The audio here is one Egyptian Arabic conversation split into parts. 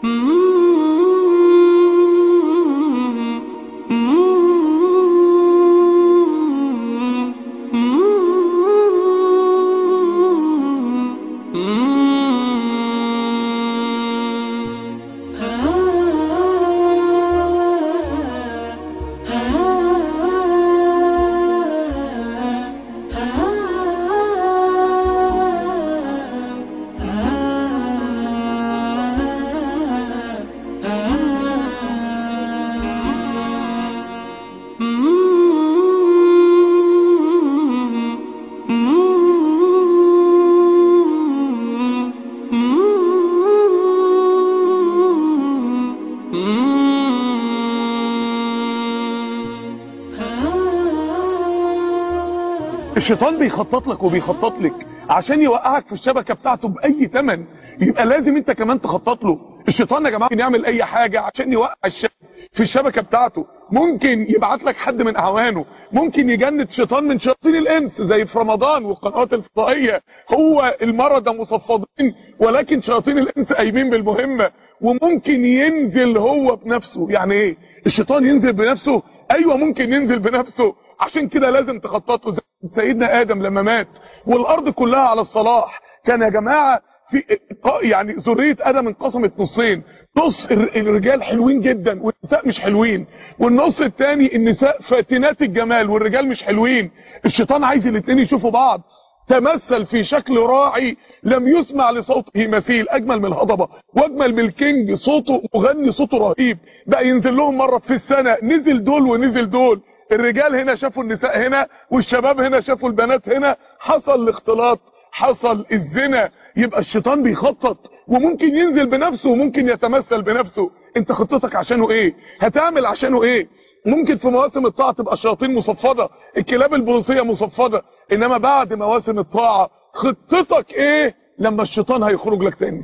الشيطان بيخطط لك وبيخطط لك عشان يوقعك في الشبكة بتاعته بأي ثمن يبقى لازم انت كمان تخطط له الشيطان يا جماعة ممكن يعمل اي حاجة عشان يوقع الشاب في الشبكة بتاعته ممكن يبعت لك حد من اعوانه ممكن يجند شيطان من شياطين الانس زي في رمضان والقنوات الفضائية هو المرضى مصفدين ولكن شياطين الانس قايمين بالمهمة وممكن ينزل هو بنفسه يعني ايه الشيطان ينزل بنفسه ايوه ممكن ينزل بنفسه عشان كده لازم تخطط له سيدنا ادم لما مات والارض كلها على الصلاح كان يا جماعه في يعني ذريه ادم انقسمت نصين نص الرجال حلوين جدا والنساء مش حلوين والنص الثاني النساء فاتنات الجمال والرجال مش حلوين الشيطان عايز الاثنين يشوفوا بعض تمثل في شكل راعي لم يسمع لصوته مثيل اجمل من الهضبه واجمل من الكينج صوته مغني صوته رهيب بقى ينزل لهم مره في السنه نزل دول ونزل دول الرجال هنا شافوا النساء هنا والشباب هنا شافوا البنات هنا حصل الاختلاط حصل الزنا يبقى الشيطان بيخطط وممكن ينزل بنفسه وممكن يتمثل بنفسه انت خطتك عشانه ايه هتعمل عشانه ايه ممكن في مواسم الطاعة تبقى الشياطين مصفدة الكلاب البوليسية مصفدة انما بعد مواسم الطاعة خطتك ايه لما الشيطان هيخرج لك تاني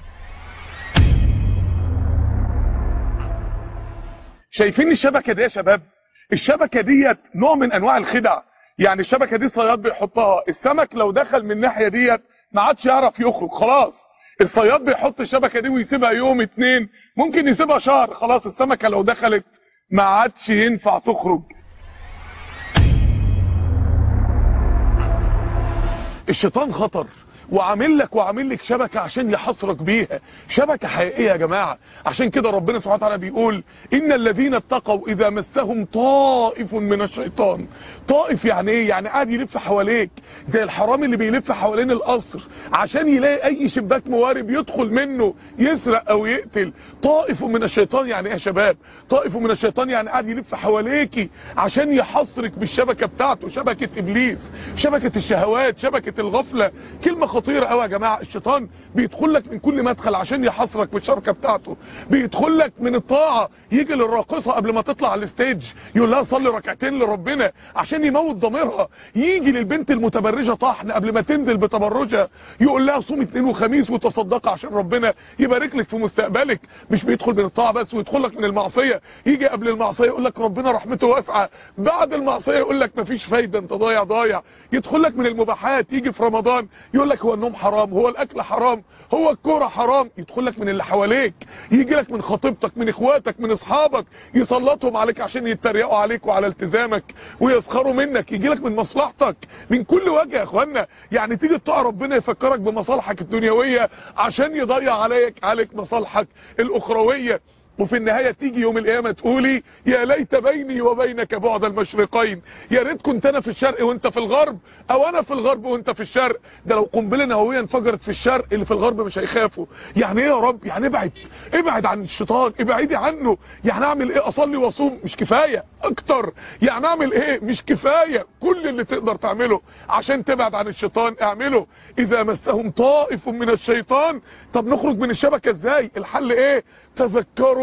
شايفين الشبكة دي يا شباب الشبكة ديت نوع من انواع الخدع يعني الشبكة دي صياد بيحطها السمك لو دخل من الناحية ديت ما عادش يعرف يخرج خلاص الصياد بيحط الشبكة دي ويسيبها يوم اتنين ممكن يسيبها شهر خلاص السمكة لو دخلت ما عادش ينفع تخرج الشيطان خطر وعامل لك وعامل لك شبكه عشان يحصرك بيها شبكه حقيقيه يا جماعه عشان كده ربنا سبحانه وتعالى بيقول ان الذين اتقوا اذا مسهم طائف من الشيطان طائف يعني ايه يعني قاعد يلف حواليك زي الحرامي اللي بيلف حوالين القصر عشان يلاقي اي شباك موارب يدخل منه يسرق او يقتل طائف من الشيطان يعني ايه يا شباب طائف من الشيطان يعني قاعد يلف حواليكي عشان يحصرك بالشبكه بتاعته شبكه ابليس شبكه الشهوات شبكه الغفله كلمه خطيره قوي يا جماعه الشيطان بيدخل لك من كل مدخل عشان يحصرك بالشركه بتاعته بيدخل لك من الطاعه يجي للراقصه قبل ما تطلع على الستيج يقول لها صلي ركعتين لربنا عشان يموت ضميرها يجي للبنت المتبرجه طحن قبل ما تنزل بتبرجها يقول لها صومي اثنين وخميس وتصدقي عشان ربنا يبارك لك في مستقبلك مش بيدخل من الطاعه بس ويدخل لك من المعصيه يجي قبل المعصيه يقول لك ربنا رحمته واسعه بعد المعصيه يقول لك مفيش فايده انت ضايع ضايع يدخل لك من المباحات يجي في رمضان يقول لك هو النوم حرام هو الاكل حرام هو الكوره حرام يدخل لك من اللي حواليك يجي لك من خطيبتك من اخواتك من اصحابك يسلطهم عليك عشان يتريقوا عليك وعلى التزامك ويسخروا منك يجي لك من مصلحتك من كل وجه يا اخوانا يعني تيجي تطاع ربنا يفكرك بمصالحك الدنيويه عشان يضيع عليك عليك مصالحك الاخرويه وفي النهاية تيجي يوم القيامة تقولي يا ليت بيني وبينك بعد المشرقين يا ريت كنت انا في الشرق وانت في الغرب او انا في الغرب وانت في الشرق ده لو قنبله نوويه انفجرت في الشرق اللي في الغرب مش هيخافوا يعني ايه يا رب يعني ابعد ابعد عن الشيطان ابعدي عنه يعني اعمل ايه اصلي واصوم مش كفايه اكتر يعني اعمل ايه مش كفايه كل اللي تقدر تعمله عشان تبعد عن الشيطان اعمله اذا مسهم طائف من الشيطان طب نخرج من الشبكه ازاي الحل ايه تذكروا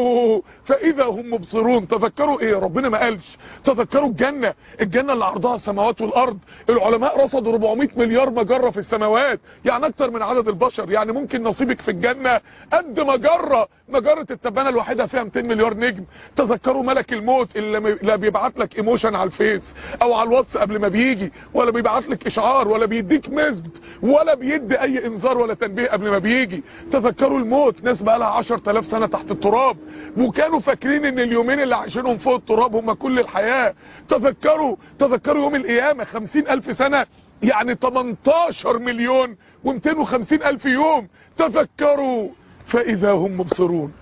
تذكروا فاذا هم مبصرون تذكروا ايه ربنا ما قالش تذكروا الجنة الجنة اللي عرضها السماوات والارض العلماء رصدوا 400 مليار مجرة في السماوات يعني اكتر من عدد البشر يعني ممكن نصيبك في الجنة قد مجرة مجرة التبانة الواحدة فيها 200 مليار نجم تذكروا ملك الموت اللي لا بيبعت لك ايموشن على الفيس او على الواتس قبل ما بيجي ولا بيبعت لك اشعار ولا بيديك مزد ولا بيدي اي انذار ولا تنبيه قبل ما بيجي تذكروا الموت ناس بقى لها 10000 سنة تحت التراب وكانوا فاكرين ان اليومين اللي عايشينهم فوق التراب هم كل الحياة تذكروا تذكروا يوم القيامة 50000 سنة يعني 18 مليون و250 الف يوم تذكروا فاذا هم مبصرون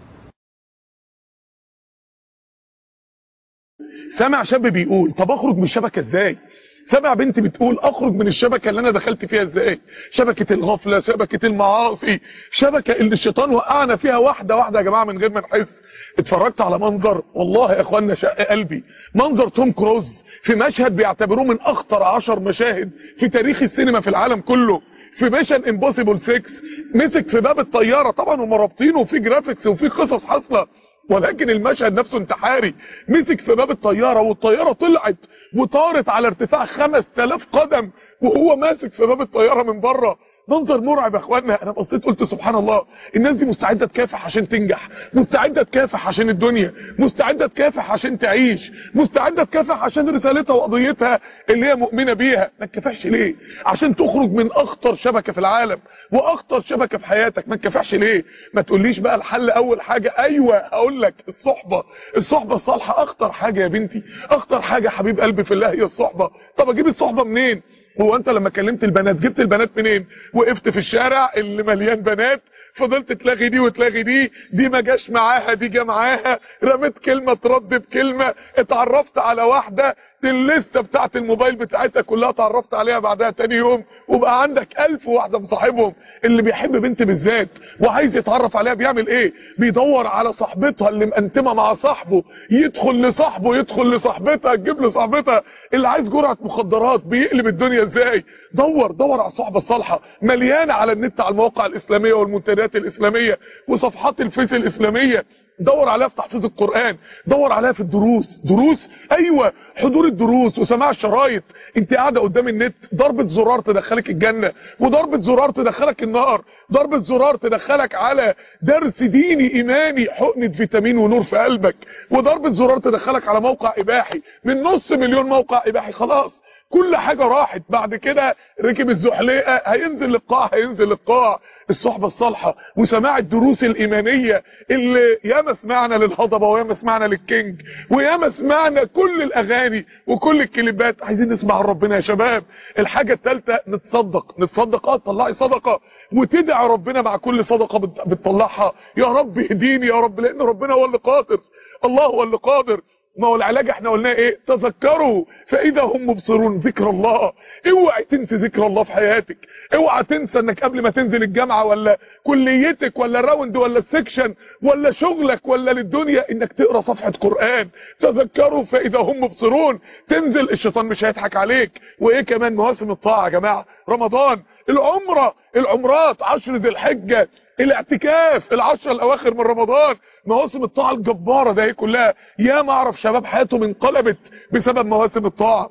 سامع شاب بيقول طب اخرج من الشبكه ازاي سامع بنت بتقول اخرج من الشبكه اللي انا دخلت فيها ازاي شبكه الغفله شبكه المعاصي شبكه اللي الشيطان وقعنا فيها واحده واحده يا جماعه من غير ما نحس اتفرجت على منظر والله يا اخوانا شق قلبي منظر توم كروز في مشهد بيعتبروه من اخطر عشر مشاهد في تاريخ السينما في العالم كله في ميشن امبوسيبل 6 مسك في باب الطياره طبعا هم رابطينه وفي جرافيكس وفي قصص حاصله ولكن المشهد نفسه انتحاري مسك في باب الطيارة والطيارة طلعت وطارت على ارتفاع 5000 قدم وهو ماسك في باب الطيارة من بره منظر مرعب يا اخوانا انا بصيت قلت سبحان الله الناس دي مستعده تكافح عشان تنجح مستعده تكافح عشان الدنيا مستعده تكافح عشان تعيش مستعده تكافح عشان رسالتها وقضيتها اللي هي مؤمنه بيها ما تكافحش ليه عشان تخرج من اخطر شبكه في العالم واخطر شبكه في حياتك ما تكافحش ليه ما تقوليش بقى الحل اول حاجه ايوه هقول لك الصحبه الصحبه الصالحه اخطر حاجه يا بنتي اخطر حاجه حبيب قلبي في الله هي الصحبه طب اجيب الصحبه منين هو انت لما كلمت البنات جبت البنات منين وقفت في الشارع اللي مليان بنات فضلت تلاغي دي وتلاغي دي دي ما جاش معاها دي جا معاها رميت كلمة ترد بكلمة اتعرفت على واحدة الليستة بتاعت الموبايل بتاعتها كلها اتعرفت عليها بعدها تاني يوم وبقى عندك ألف واحدة مصاحبهم اللي بيحب بنت بالذات وعايز يتعرف عليها بيعمل ايه بيدور على صاحبتها اللي مقنتمة مع صاحبه يدخل لصاحبه يدخل لصاحبتها تجيب له صاحبتها اللي عايز جرعة مخدرات بيقلب الدنيا ازاي دور دور على الصحبة الصالحة مليانة على النت على المواقع الإسلامية والمنتديات الإسلامية وصفحات الفيس الإسلامية دور عليها في تحفيظ القرآن دور عليها في الدروس دروس ايوه حضور الدروس وسماع الشرايط انت قاعده قدام النت ضربه زرار تدخلك الجنه وضربه زرار تدخلك النار ضربه زرار تدخلك على درس ديني ايماني حقنه فيتامين ونور في قلبك وضربه زرار تدخلك على موقع اباحي من نص مليون موقع اباحي خلاص كل حاجة راحت بعد كده ركب الزحليقة هينزل للقاع هينزل للقاع الصحبة الصالحة وسماع الدروس الإيمانية اللي ياما سمعنا للهضبة وياما سمعنا للكينج وياما سمعنا كل الأغاني وكل الكليبات عايزين نسمع عن ربنا يا شباب الحاجة الثالثة نتصدق نتصدق اه تطلعي صدقة وتدعي ربنا مع كل صدقة بتطلعها يا رب اهديني يا رب لأن ربنا هو اللي قادر الله هو اللي قادر ما هو العلاج احنا قلناه ايه تذكروا فاذا هم مبصرون ذكر الله اوعي تنسي ذكر الله في حياتك اوعى تنسى انك قبل ما تنزل الجامعه ولا كليتك ولا الراوند ولا السكشن ولا شغلك ولا للدنيا انك تقرا صفحه قران تذكروا فاذا هم مبصرون تنزل الشيطان مش هيضحك عليك وايه كمان مواسم الطاعه يا جماعه رمضان العمره العمرات عشر ذي الحجه الاعتكاف العشرة الاواخر من رمضان مواسم الطاعة الجبارة ده هي كلها يا ما اعرف شباب حياتهم انقلبت بسبب مواسم الطاعة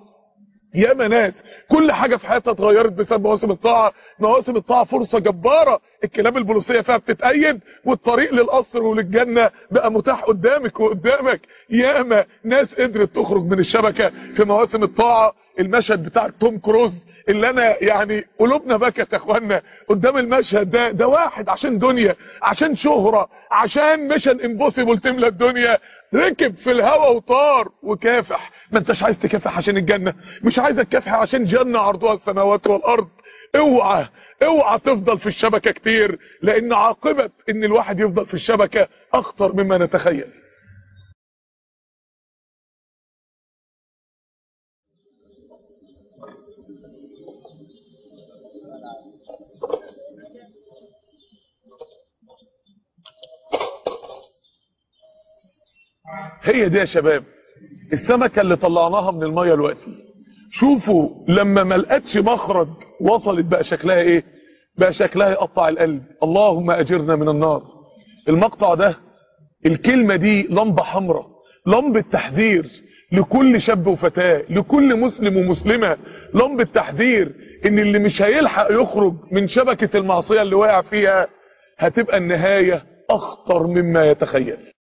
يا ناس كل حاجة في حياتها اتغيرت بسبب مواسم الطاعة مواسم الطاعة فرصة جبارة الكلاب البوليسية فيها بتتأيد والطريق للقصر وللجنة بقى متاح قدامك وقدامك ياما ناس قدرت تخرج من الشبكة في مواسم الطاعة المشهد بتاع توم كروز اللي انا يعني قلوبنا بكت يا اخوانا قدام المشهد ده ده واحد عشان دنيا عشان شهرة عشان ميشن امبوسيبل تملى الدنيا ركب في الهوا وطار وكافح ما انتش عايز تكافح عشان الجنة مش عايزك تكافح عشان جنة عرضها السماوات والارض اوعى اوعى تفضل في الشبكة كتير لان عاقبة ان الواحد يفضل في الشبكة اخطر مما نتخيل هي دي يا شباب السمكة اللي طلعناها من المية دلوقتي شوفوا لما ما لقتش مخرج وصلت بقى شكلها ايه بقى شكلها يقطع القلب اللهم اجرنا من النار المقطع ده الكلمة دي لمبة حمراء لمبة تحذير لكل شاب وفتاة لكل مسلم ومسلمة لمبة تحذير ان اللي مش هيلحق يخرج من شبكة المعصية اللي واقع فيها هتبقى النهاية اخطر مما يتخيل